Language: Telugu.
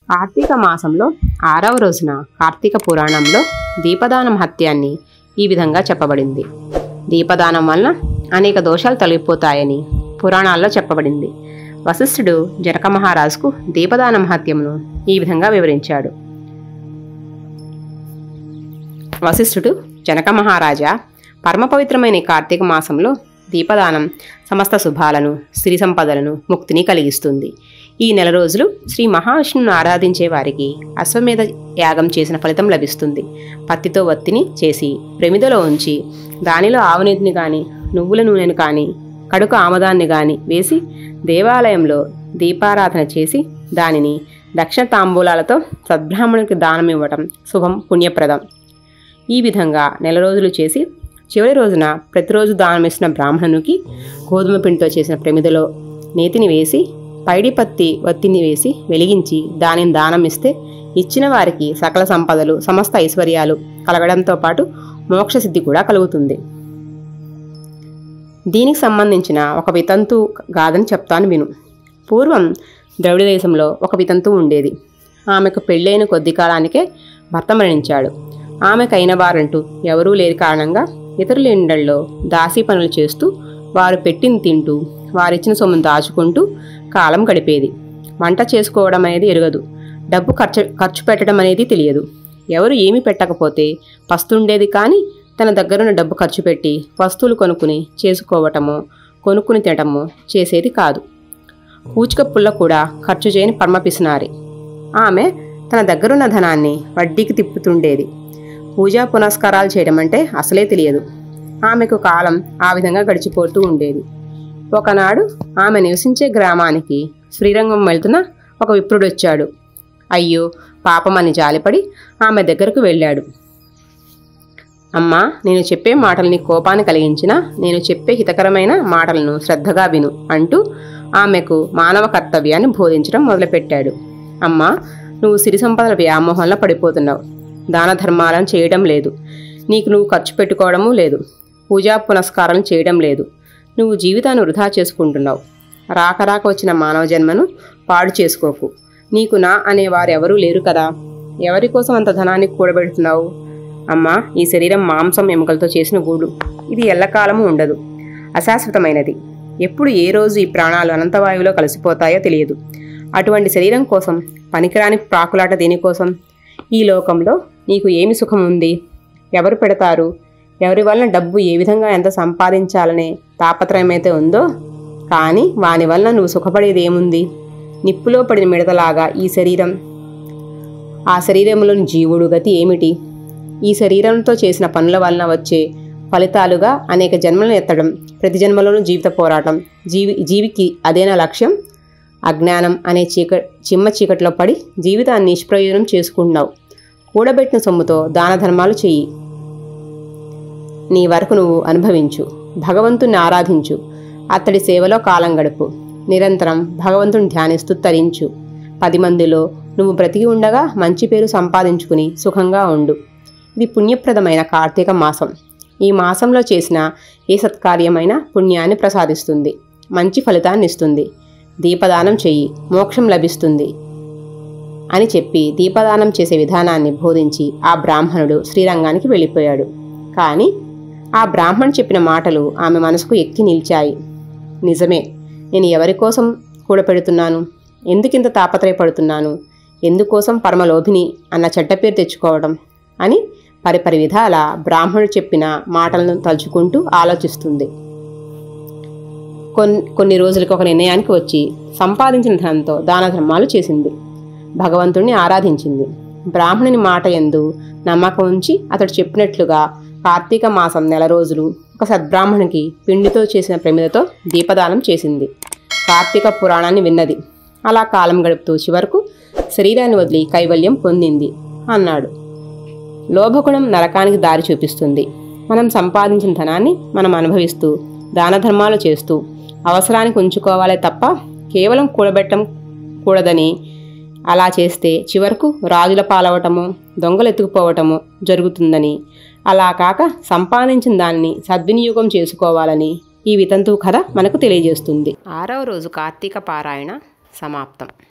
కార్తీక మాసంలో ఆరవ రోజున కార్తీక పురాణంలో దీపదాన మహత్యాన్ని ఈ విధంగా చెప్పబడింది దీపదానం వలన అనేక దోషాలు తొలగిపోతాయని పురాణాల్లో చెప్పబడింది వశిష్ఠుడు జనక మహారాజుకు దీపదాన మహత్యమును ఈ విధంగా వివరించాడు వశిష్ఠుడు జనక మహారాజా పరమ పవిత్రమైన ఈ కార్తీక మాసంలో దీపదానం సమస్త శుభాలను సిరి సంపదలను ముక్తిని కలిగిస్తుంది ఈ నెల రోజులు శ్రీ మహావిష్ణువును ఆరాధించే వారికి అశ్వమేధ యాగం చేసిన ఫలితం లభిస్తుంది పత్తితో వత్తిని చేసి ప్రమిదలో ఉంచి దానిలో ఆవునీతిని కానీ నువ్వుల నూనెను కానీ కడుక ఆమదాన్ని కానీ వేసి దేవాలయంలో దీపారాధన చేసి దానిని దక్షిణ తాంబూలాలతో సద్బ్రాహ్మణునికి దానం ఇవ్వటం శుభం పుణ్యప్రదం ఈ విధంగా నెల రోజులు చేసి చివరి రోజున ప్రతిరోజు దానమిస్తున్న బ్రాహ్మణునికి గోధుమ పిండితో చేసిన ప్రమిదలో నేతిని వేసి పైడి పత్తి వత్తిని వేసి వెలిగించి దానిని దానం ఇస్తే ఇచ్చిన వారికి సకల సంపదలు సమస్త ఐశ్వర్యాలు కలగడంతో పాటు మోక్షసిద్ధి కూడా కలుగుతుంది దీనికి సంబంధించిన ఒక వితంతు గాథని చెప్తాను విను పూర్వం ద్రవిడ దేశంలో ఒక వితంతు ఉండేది ఆమెకు పెళ్ళైన కొద్ది కాలానికే భర్త మరణించాడు ఆమెకు అయిన వారంటూ ఎవరూ లేని కారణంగా ఇతరుల ఇండల్లో దాసీ పనులు చేస్తూ వారు పెట్టింది తింటూ వారిచ్చిన సొమ్మును దాచుకుంటూ కాలం గడిపేది వంట చేసుకోవడం అనేది ఎరగదు డబ్బు ఖర్చు ఖర్చు పెట్టడం అనేది తెలియదు ఎవరు ఏమీ పెట్టకపోతే పస్తుండేది కానీ తన దగ్గరున్న డబ్బు ఖర్చు పెట్టి వస్తువులు కొనుక్కుని చేసుకోవటమో కొనుక్కుని తినటమో చేసేది కాదు పూచిక పుల్ల కూడా ఖర్చు చేయని పరమ పిసినారి ఆమె తన దగ్గరున్న ధనాన్ని వడ్డీకి తిప్పుతుండేది పూజా పునస్కారాలు చేయడం అంటే అసలే తెలియదు ఆమెకు కాలం ఆ విధంగా గడిచిపోతూ ఉండేది ఒకనాడు ఆమె నివసించే గ్రామానికి శ్రీరంగం వెళ్తున్న ఒక విప్రుడు వచ్చాడు అయ్యో పాపమని జాలిపడి ఆమె దగ్గరకు వెళ్ళాడు అమ్మా నేను చెప్పే మాటల్ని కోపాన్ని కలిగించినా నేను చెప్పే హితకరమైన మాటలను శ్రద్ధగా విను అంటూ ఆమెకు మానవ కర్తవ్యాన్ని బోధించడం మొదలుపెట్టాడు అమ్మా నువ్వు సిరి సంపదల వ్యామోహంలో పడిపోతున్నావు దాన ధర్మాలను చేయడం లేదు నీకు నువ్వు ఖర్చు పెట్టుకోవడము లేదు పూజా పునస్కారం చేయడం లేదు నువ్వు జీవితాన్ని వృధా చేసుకుంటున్నావు రాక రాక వచ్చిన మానవ జన్మను పాడు చేసుకోకు నీకు నా అనేవారు ఎవరూ లేరు కదా ఎవరి కోసం అంత ధనాన్ని కూడబెడుతున్నావు అమ్మా ఈ శరీరం మాంసం ఎముకలతో చేసిన గూడు ఇది ఎల్లకాలము ఉండదు అశాశ్వతమైనది ఎప్పుడు ఏ రోజు ఈ ప్రాణాలు అనంతవాయువులో కలిసిపోతాయో తెలియదు అటువంటి శరీరం కోసం పనికిరాని ప్రాకులాట దేనికోసం ఈ లోకంలో నీకు ఏమి సుఖం ఉంది ఎవరు పెడతారు ఎవరి వలన డబ్బు ఏ విధంగా ఎంత సంపాదించాలనే తాపత్రయం అయితే ఉందో కానీ వాని వలన నువ్వు సుఖపడేది ఏముంది నిప్పులో పడిన మిడతలాగా ఈ శరీరం ఆ శరీరంలోని జీవుడు గతి ఏమిటి ఈ శరీరంతో చేసిన పనుల వలన వచ్చే ఫలితాలుగా అనేక జన్మలను ఎత్తడం ప్రతి జన్మలోనూ జీవిత పోరాటం జీవి జీవికి అదేనా లక్ష్యం అజ్ఞానం అనే చీక చిమ్మ చీకట్లో పడి జీవితాన్ని నిష్ప్రయోజనం చేసుకుంటున్నావు కూడబెట్టిన సొమ్ముతో దాన ధర్మాలు చెయ్యి నీ వరకు నువ్వు అనుభవించు భగవంతుణ్ణి ఆరాధించు అతడి సేవలో కాలం గడుపు నిరంతరం భగవంతుని ధ్యానిస్తూ తరించు పది మందిలో నువ్వు బ్రతికి ఉండగా మంచి పేరు సంపాదించుకుని సుఖంగా ఉండు ఇది పుణ్యప్రదమైన కార్తీక మాసం ఈ మాసంలో చేసిన ఏ సత్కార్యమైన పుణ్యాన్ని ప్రసాదిస్తుంది మంచి ఫలితాన్ని ఇస్తుంది దీపదానం చెయ్యి మోక్షం లభిస్తుంది అని చెప్పి దీపదానం చేసే విధానాన్ని బోధించి ఆ బ్రాహ్మణుడు శ్రీరంగానికి వెళ్ళిపోయాడు కానీ ఆ బ్రాహ్మణ్ చెప్పిన మాటలు ఆమె మనసుకు ఎక్కి నిలిచాయి నిజమే నేను ఎవరి కోసం కూడపెడుతున్నాను ఎందుకింత తాపత్రయపడుతున్నాను ఎందుకోసం పరమలోభిని అన్న చెడ్డ పేరు తెచ్చుకోవడం అని పరిపరి విధాల బ్రాహ్మణుడు చెప్పిన మాటలను తలుచుకుంటూ ఆలోచిస్తుంది కొన్ని కొన్ని రోజులకు ఒక నిర్ణయానికి వచ్చి సంపాదించిన ధనంతో దాన ధర్మాలు చేసింది భగవంతుణ్ణి ఆరాధించింది బ్రాహ్మణుని మాట ఎందు నమ్మకం ఉంచి అతడు చెప్పినట్లుగా కార్తీక మాసం నెల రోజులు ఒక సద్బ్రాహ్మణునికి పిండితో చేసిన ప్రమిదతో దీపదానం చేసింది కార్తీక పురాణాన్ని విన్నది అలా కాలం గడుపుతూ చివరకు శరీరాన్ని వదిలి కైవల్యం పొందింది అన్నాడు లోభగుణం నరకానికి దారి చూపిస్తుంది మనం సంపాదించిన ధనాన్ని మనం అనుభవిస్తూ దాన ధర్మాలు చేస్తూ అవసరానికి ఉంచుకోవాలే తప్ప కేవలం కూడబెట్టం కూడదని అలా చేస్తే చివరకు రాజుల పాలవటము దొంగలు ఎత్తుకుపోవటము జరుగుతుందని అలా కాక సంపాదించిన దాన్ని సద్వినియోగం చేసుకోవాలని ఈ వితంతు కథ మనకు తెలియజేస్తుంది ఆరవ రోజు కార్తీక పారాయణ సమాప్తం